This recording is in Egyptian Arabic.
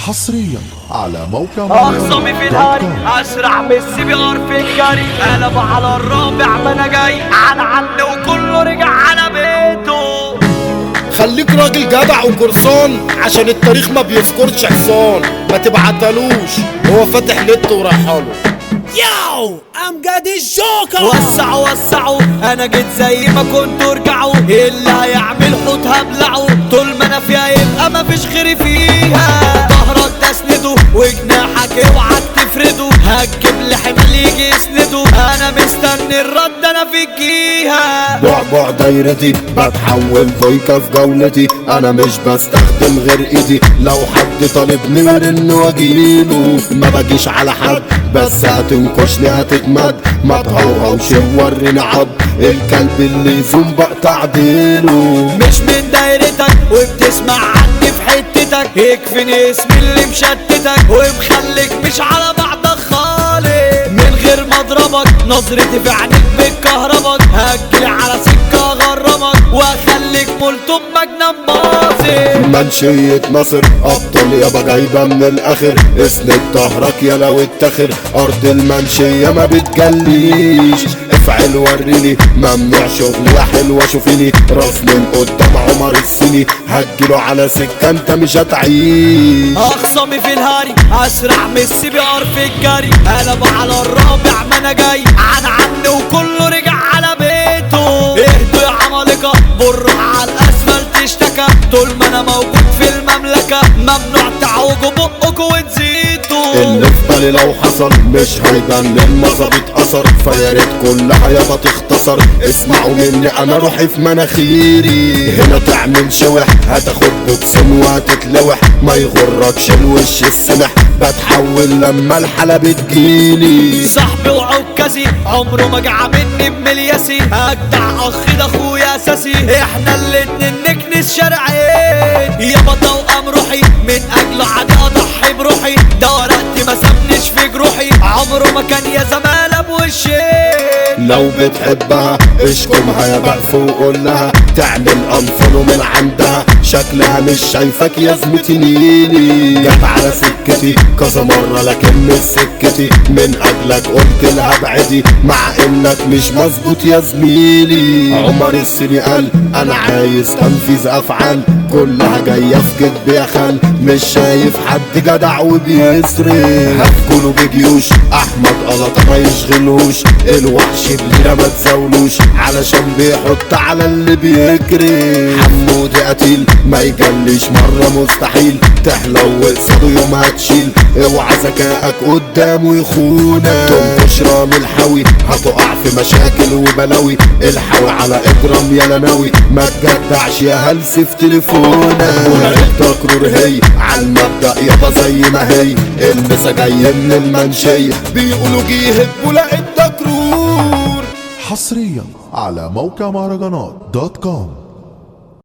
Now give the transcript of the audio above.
حصريا على موقع اخصمي في الهري اسرع من السي بي ار في الجري قلب على الرابع ما انا جاي عن عني وكله رجع على بيته خليك راجل جدع وقرصان عشان التاريخ ما بيذكرش حصان ما تبعتلوش هو فاتح نت ورايحاله ياو امجد الجوكر وسعوا وسعوا انا جيت زي ما كنتوا ارجعوا اللي هيعمل حوت هبلعه طول ما انا فيها يبقى مفيش غيري فيها ظهرك تسنده وجناحك اوعك تفرده هتجيب لي حمل يجي يسنده انا مستني الرد انا في الجيهه بعبع دايرتي بتحول ضيقة في جولتي انا مش بستخدم غير ايدي لو حد طالبني مرن واجيله ما باجيش على حد بس هتنكشني هتتمد ما تهوهوش وريني عض الكلب اللي يزوم بقطع ديله مش من دايرتك وبتسمع عني في حتتك يكفيني اسمي اللي مشتتك ومخليك مش على بعضك خالص من غير ما اضربك نظرتي في عينيك بتكهربك هجيلي على سكة اغرمك واخليك ملتم مجنن باظي منشية نصر ابطال يابا جايبة من الاخر اسند ظهرك يا لو اتخر ارض المنشية ما بتجليش افعل وريني ممنوع شغل يا حلوة شوفيني راس من قدام عمر السني هتجيله على سكة انت مش هتعيش اخصمي في الهري اسرع من السي بي ار في الجري قلب على الرابع ما انا جاي عن عني وكله رجع على بيته اهدوا يا عمالقه بر على الاسفلت اشتكى طول ما انا موجود في المملكه ممنوع تعوجوا بقكوا وتزيدوا اللي في بالي لو حصل مش هيبان المظابيط اثر فيا ريت كلها يابا تختصر اسمعوا مني انا روحي في مناخيري هنا تعمل شوح هتاخد بوكسين وهتتلوح ما يغركش الوش السمح بتحول لما الحالة بتجيلي صاحبي وعكازي عمره ما جع مني بملياسي اجدع اخ ده اخويا اساسي احنا الاتنين نكنس شرعين يابا توأم روحي من اجله عادي اضحي بروحي ده ورقتي ما سابنيش في جروحي عمره ما كان يا زمالة بوشين لو بتحبها اشكمها يا بقف وقول لها تعمل انفولو من عندها شكلها مش شايفك يا زميلتي نيلي جت على سكتي كذا مرة لكن مش سكتي من اجلك قلت لها ابعدي مع انك مش مظبوط يا زميلي عمر السني قال انا عايز تنفيذ افعال كلها جاية في كدب يا خال مش شايف حد جدع وبيسرق هتكونوا بجيوش احمد قلطة ما يشغلوش الوحش بليلة ما تزاولوش علشان بيحط على اللي بيجري حمودي قتيل ما يجليش مرة مستحيل تحلو وقصاده يوم هتشيل اوعى ذكائك قدامه يخونك تنكش رامي الحاوي هتقع في مشاكل وبلاوي الحاوي على اجرام يا لناوي ما تجدعش يا هلس في تليفونك ولقيت تكرر هي على المبدأ يابا زي ما هي النسا جاي من المنشية بيقولوا جه يهبوا لقيت تكرور حصريا على موقع مهرجانات دوت كوم